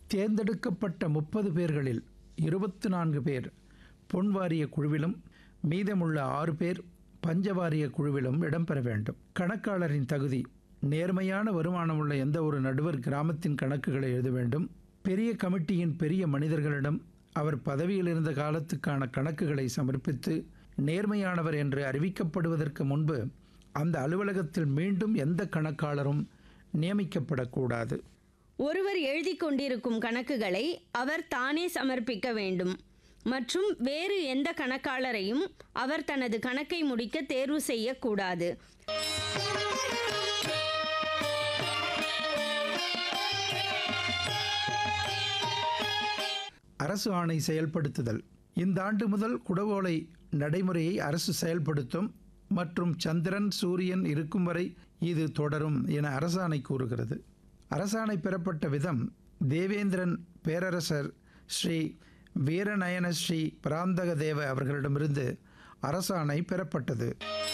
தேர்ந்தெடுக்கப்பட்ட முப்பது பேர்களில் இருபத்தி நான்கு பேர் பொன் வாரிய குழுவிலும் மீதமுள்ள ஆறு பேர் பஞ்சவாரிய குழுவிலும் இடம்பெற வேண்டும் கணக்காளரின் தகுதி நேர்மையான வருமானமுள்ள எந்த ஒரு நடுவர் கிராமத்தின் கணக்குகளை எழுத வேண்டும் பெரிய கமிட்டியின் பெரிய மனிதர்களிடம் அவர் பதவியில் இருந்த காலத்துக்கான கணக்குகளை சமர்ப்பித்து நேர்மையானவர் என்று அறிவிக்கப்படுவதற்கு முன்பு அந்த அலுவலகத்தில் மீண்டும் எந்த கணக்காளரும் நியமிக்கப்படக்கூடாது ஒருவர் எழுதி கொண்டிருக்கும் கணக்குகளை அவர் தானே சமர்ப்பிக்க வேண்டும் மற்றும் வேறு எந்த கணக்காளரையும் அவர் தனது கணக்கை முடிக்க தேர்வு செய்யக்கூடாது அரசு ஆணை செயல்படுத்துதல் இந்த ஆண்டு முதல் குடவோலை நடைமுறையை அரசு செயல்படுத்தும் மற்றும் சந்திரன் சூரியன் இருக்கும் வரை இது தொடரும் என அரசாணை கூறுகிறது அரசாணை பெறப்பட்ட விதம் தேவேந்திரன் பேரரசர் ஸ்ரீ வீரநயன ஸ்ரீ பராந்தக தேவ அவர்களிடமிருந்து அரசாணை பெறப்பட்டது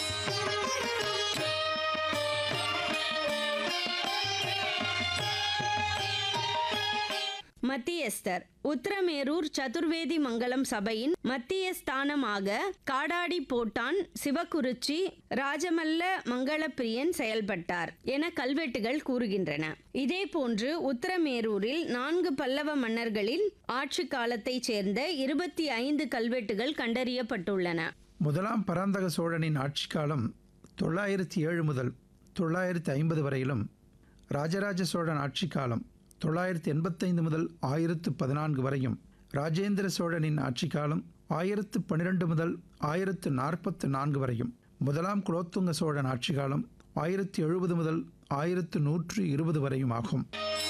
மத்தியஸ்தர் உத்தரமேரூர் சதுர்வேதி மங்கலம் சபையின் மத்திய ஸ்தானமாக காடாடி போட்டான் சிவகுருச்சி ராஜமல்ல மங்களப்பிரியன் செயல்பட்டார் என கல்வெட்டுகள் கூறுகின்றன இதேபோன்று உத்தரமேரூரில் நான்கு பல்லவ மன்னர்களின் ஆட்சி காலத்தைச் சேர்ந்த இருபத்தி ஐந்து கல்வெட்டுகள் கண்டறியப்பட்டுள்ளன முதலாம் பராந்தக சோழனின் ஆட்சி காலம் தொள்ளாயிரத்தி ஏழு முதல் தொள்ளாயிரத்தி ஐம்பது வரையிலும் ராஜராஜ சோழன் ஆட்சி காலம் தொள்ளாயிரத்தி எண்பத்தைந்து முதல் ஆயிரத்து பதினான்கு வரையும் ராஜேந்திர சோழனின் ஆட்சி காலம் ஆயிரத்து பன்னிரெண்டு முதல் ஆயிரத்து நாற்பத்து நான்கு வரையும் முதலாம் குலோத்துங்க சோழன் ஆட்சி காலம் ஆயிரத்தி எழுபது முதல் ஆயிரத்து நூற்று இருபது வரையும் ஆகும்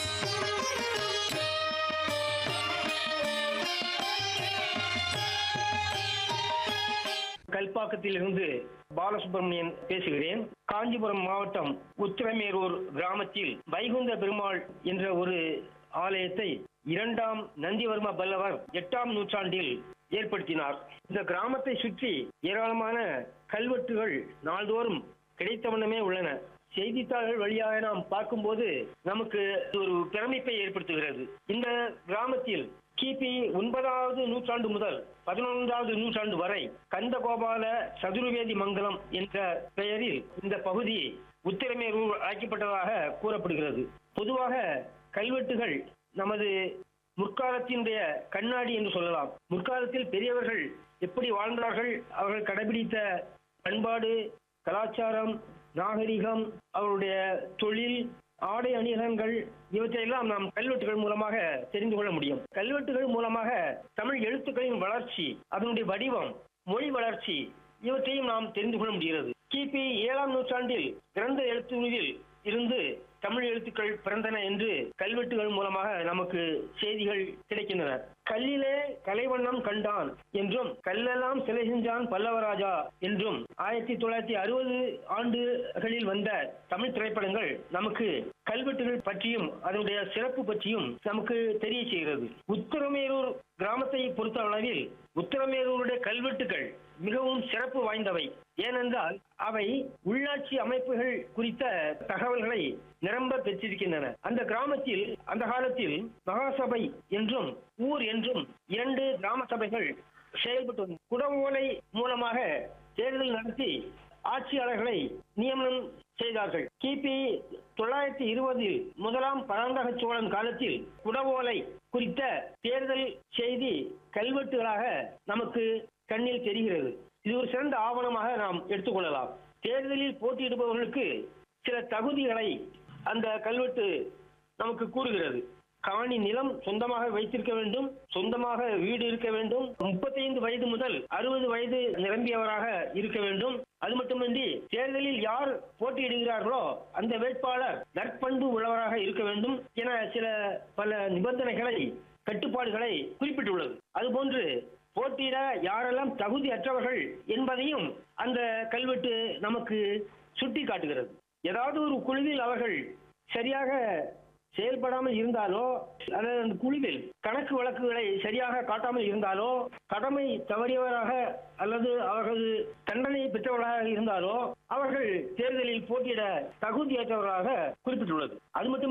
கல்பாக்கத்திலிருந்து பாலசுப்ரமணியன் பேசுகிறேன் காஞ்சிபுரம் மாவட்டம் உத்திரமேரூர் கிராமத்தில் வைகுந்த பெருமாள் என்ற ஒரு ஆலயத்தை இரண்டாம் நந்திவர்ம பல்லவர் எட்டாம் நூற்றாண்டில் ஏற்படுத்தினார் இந்த கிராமத்தை சுற்றி ஏராளமான கல்வெட்டுகள் நாள்தோறும் கிடைத்த வண்ணமே உள்ளன செய்தித்தாள்கள் வழியாக நாம் பார்க்கும்போது நமக்கு ஒரு பிரமிப்பை ஏற்படுத்துகிறது இந்த கிராமத்தில் கிபி ஒன்பதாவது நூற்றாண்டு முதல் பதினொன்றாவது நூற்றாண்டு வரை கந்தகோபால சதுர்வேதி மங்கலம் என்ற பெயரில் இந்த பகுதி உத்திரமேரூர் அழைக்கப்பட்டதாக கூறப்படுகிறது பொதுவாக கல்வெட்டுகள் நமது முற்காலத்தினுடைய கண்ணாடி என்று சொல்லலாம் முற்காலத்தில் பெரியவர்கள் எப்படி வாழ்ந்தார்கள் அவர்கள் கடைபிடித்த பண்பாடு கலாச்சாரம் நாகரிகம் அவருடைய தொழில் ஆடை அணிகலன்கள் இவற்றையெல்லாம் நாம் கல்வெட்டுகள் மூலமாக தெரிந்து கொள்ள முடியும் கல்வெட்டுகள் மூலமாக தமிழ் எழுத்துக்களின் வளர்ச்சி அதனுடைய வடிவம் மொழி வளர்ச்சி இவற்றையும் நாம் தெரிந்து கொள்ள முடிகிறது கிபி ஏழாம் நூற்றாண்டில் பிறந்த எழுத்துகளில் இருந்து தமிழ் எழுத்துக்கள் பிறந்தன என்று கல்வெட்டுகள் மூலமாக நமக்கு செய்திகள் கிடைக்கின்றன கல்லிலே கலைவண்ணம் கண்டான் என்றும் கல்லெல்லாம் சிலை செஞ்சான் பல்லவராஜா என்றும் ஆயிரத்தி தொள்ளாயிரத்தி அறுபது ஆண்டுகளில் வந்த தமிழ் திரைப்படங்கள் நமக்கு கல்வெட்டுகள் பற்றியும் அதனுடைய சிறப்பு பற்றியும் நமக்கு தெரிய செய்கிறது உத்தரமேரூர் கிராமத்தை பொறுத்த அளவில் உத்தரமேரூருடைய கல்வெட்டுகள் மிகவும் சிறப்பு வாய்ந்தவை ஏனென்றால் அவை உள்ளாட்சி அமைப்புகள் குறித்த தகவல்களை நிரம்ப பெற்றிருக்கின்றன அந்த கிராமத்தில் அந்த காலத்தில் மகாசபை என்றும் ஊர் என்றும் இரண்டு கிராம சபைகள் செயல்பட்டு வந்தன. குடவோலை மூலமாக தேர்தல் நடத்தி ஆட்சியாளர்களை நியமனம் செய்தார்கள் கிபி தொள்ளாயிரத்தி இருபதில் முதலாம் பராந்தக சோழன் காலத்தில் குடவோலை குறித்த தேர்தல் செய்தி கல்வெட்டுகளாக நமக்கு கண்ணில் தெரிகிறது இது ஒரு சிறந்த ஆவணமாக நாம் எடுத்துக்கொள்ளலாம் தேர்தலில் போட்டியிடுபவர்களுக்கு சில தகுதிகளை அந்த கல்வெட்டு நமக்கு கூறுகிறது காணி நிலம் சொந்தமாக வைத்திருக்க வேண்டும் சொந்தமாக வீடு இருக்க வேண்டும் முப்பத்தைந்து வயது முதல் அறுபது வயது நிரம்பியவராக இருக்க வேண்டும் அது மட்டுமின்றி தேர்தலில் யார் போட்டியிடுகிறார்களோ அந்த வேட்பாளர் நற்பண்பு உள்ளவராக இருக்க வேண்டும் என சில பல நிபந்தனைகளை கட்டுப்பாடுகளை குறிப்பிட்டுள்ளது அதுபோன்று போட்டியிட யாரெல்லாம் தகுதி அற்றவர்கள் என்பதையும் அந்த கல்வெட்டு நமக்கு சுட்டி காட்டுகிறது ஏதாவது ஒரு குழுவில் அவர்கள் சரியாக செயல்படாமல் இருந்தாலோ அல்லது அந்த குழுவில் கணக்கு வழக்குகளை சரியாக காட்டாமல் இருந்தாலோ கடமை தவறியவராக அல்லது அவர்கள் தண்டனை பெற்றவர்களாக இருந்தாலோ அவர்கள் தேர்தலில் போட்டியிட தகுதியற்றவர்களாக குறிப்பிட்டுள்ளது அது மட்டும்